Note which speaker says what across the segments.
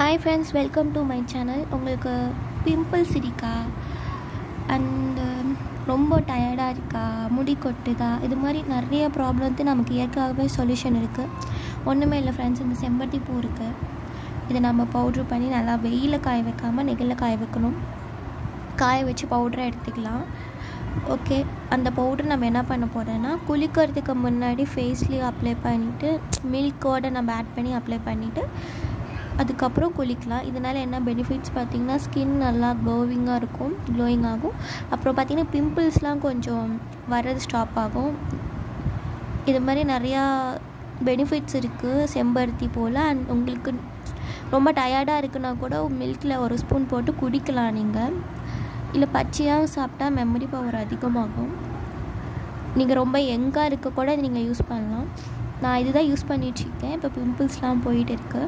Speaker 1: hi friends welcome to my channel உங்களுக்கு pimples இருக்கா and ரொம்ப டயர்டாக இருக்கா முடி கொட்டுதா இது மாதிரி நிறைய ப்ராப்ளம்க்கு நமக்கு இயற்கையாகவே சொல்யூஷன் இருக்குது ஒன்றுமே இல்லை ஃப்ரெண்ட்ஸ் இந்த செம்பருத்தி பூ இருக்குது இதை நம்ம பவுட்ரு பண்ணி நல்லா வெயிலில் காய வைக்காமல் நெகிழில் காய வைக்கணும் காய வச்சு பவுடரை எடுத்துக்கலாம் ஓகே அந்த பவுடர் நம்ம என்ன பண்ண போகிறோன்னா குளிக்கிறதுக்கு முன்னாடி ஃபேஸ்லேயும் அப்ளை பண்ணிவிட்டு மில்கோட நம்ம ஆட் பண்ணி அப்ளை பண்ணிவிட்டு அதுக்கப்புறம் குளிக்கலாம் இதனால் என்ன பெனிஃபிட்ஸ் பார்த்திங்கன்னா ஸ்கின் நல்லா க்ளோவிங்காக இருக்கும் க்ளோயிங் ஆகும் அப்புறம் பார்த்திங்கன்னா பிம்பிள்ஸ்லாம் கொஞ்சம் வர்றது ஸ்டாப் ஆகும் இது மாதிரி நிறையா பெனிஃபிட்ஸ் இருக்குது செம்பருத்தி போல் அண்ட் உங்களுக்கு ரொம்ப டயர்டாக இருக்குன்னா கூட மில்கில் ஒரு ஸ்பூன் போட்டு குடிக்கலாம் நீங்கள் இல்லை பச்சையாக சாப்பிட்டா மெமரி பவர் அதிகமாகும் நீங்கள் ரொம்ப யங்காக இருக்க கூட இது நீங்கள் யூஸ் பண்ணலாம் நான் இதுதான் யூஸ் பண்ணிகிட்ருக்கேன் இப்போ பிம்பிள்ஸ்லாம் போயிட்டு இருக்கு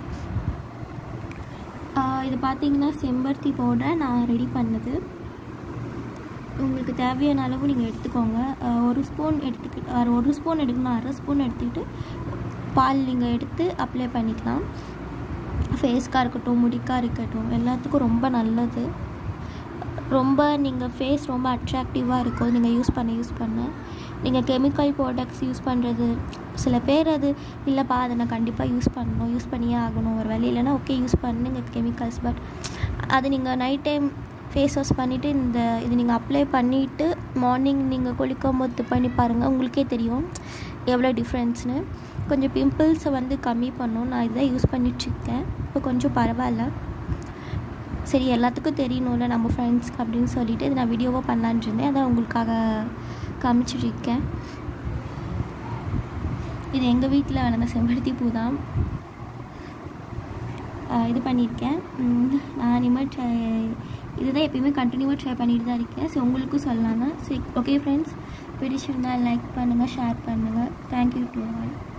Speaker 1: இது பார்த்தீங்கன்னா செம்பருத்தி பவுடரை நான் ரெடி பண்ணது உங்களுக்கு தேவையான அளவு நீங்கள் எடுத்துக்கோங்க ஒரு ஸ்பூன் எடுத்துக்கிட்டு ஒரு ஸ்பூன் எடுக்கணும் அரை ஸ்பூன் எடுத்துக்கிட்டு பால் நீங்கள் எடுத்து அப்ளை பண்ணிக்கலாம் ஃபேஸ்க்காக இருக்கட்டும் முடிக்காக இருக்கட்டும் எல்லாத்துக்கும் ரொம்ப நல்லது ரொம்ப நீங்கள் ஃபேஸ் ரொம்ப அட்ராக்டிவாக இருக்கும் நீங்கள் யூஸ் பண்ண யூஸ் பண்ண நீங்கள் கெமிக்கல் ப்ராடக்ட்ஸ் யூஸ் பண்ணுறது சில பேர் அது இல்லைப்பா அதை நான் கண்டிப்பாக யூஸ் பண்ணணும் யூஸ் பண்ணியே ஆகணும் ஒரு வழி இல்லைன்னா ஓகே யூஸ் பண்ணுங்க கெமிக்கல்ஸ் பட் அது நீங்கள் நைட் டைம் ஃபேஸ் வாஷ் பண்ணிவிட்டு இந்த இது நீங்கள் அப்ளை பண்ணிவிட்டு மார்னிங் நீங்கள் குளிக்கும் போது பண்ணி பாருங்கள் உங்களுக்கே தெரியும் எவ்வளோ டிஃப்ரென்ஸ்னு கொஞ்சம் பிம்பிள்ஸை வந்து கம்மி பண்ணும் நான் இதை யூஸ் பண்ணிட்டுருக்கேன் இப்போ கொஞ்சம் பரவாயில்ல சரி எல்லாத்துக்கும் தெரியணும்ல நம்ம ஃப்ரெண்ட்ஸ்க்கு அப்படின்னு சொல்லிட்டு இது நான் வீடியோவாக பண்ணலான் இருந்தேன் அதான் உங்களுக்காக காமிச்சிட்ருக்கேன் இது எங்கள் வீட்டில் வளர்ந்த செம்பருத்தி பூ தான் இது பண்ணியிருக்கேன் நான் இனிமேல் ட்ரை இதுதான் எப்பயுமே கண்டினியூவாக ட்ரை பண்ணிட்டு தான் இருக்கேன் ஸோ உங்களுக்கும் சொல்லலாங்க சரி ஓகே ஃப்ரெண்ட்ஸ் பிடிச்சிருந்தால் லைக் பண்ணுங்கள் ஷேர் பண்ணுங்கள் தேங்க்யூ டு ஆல்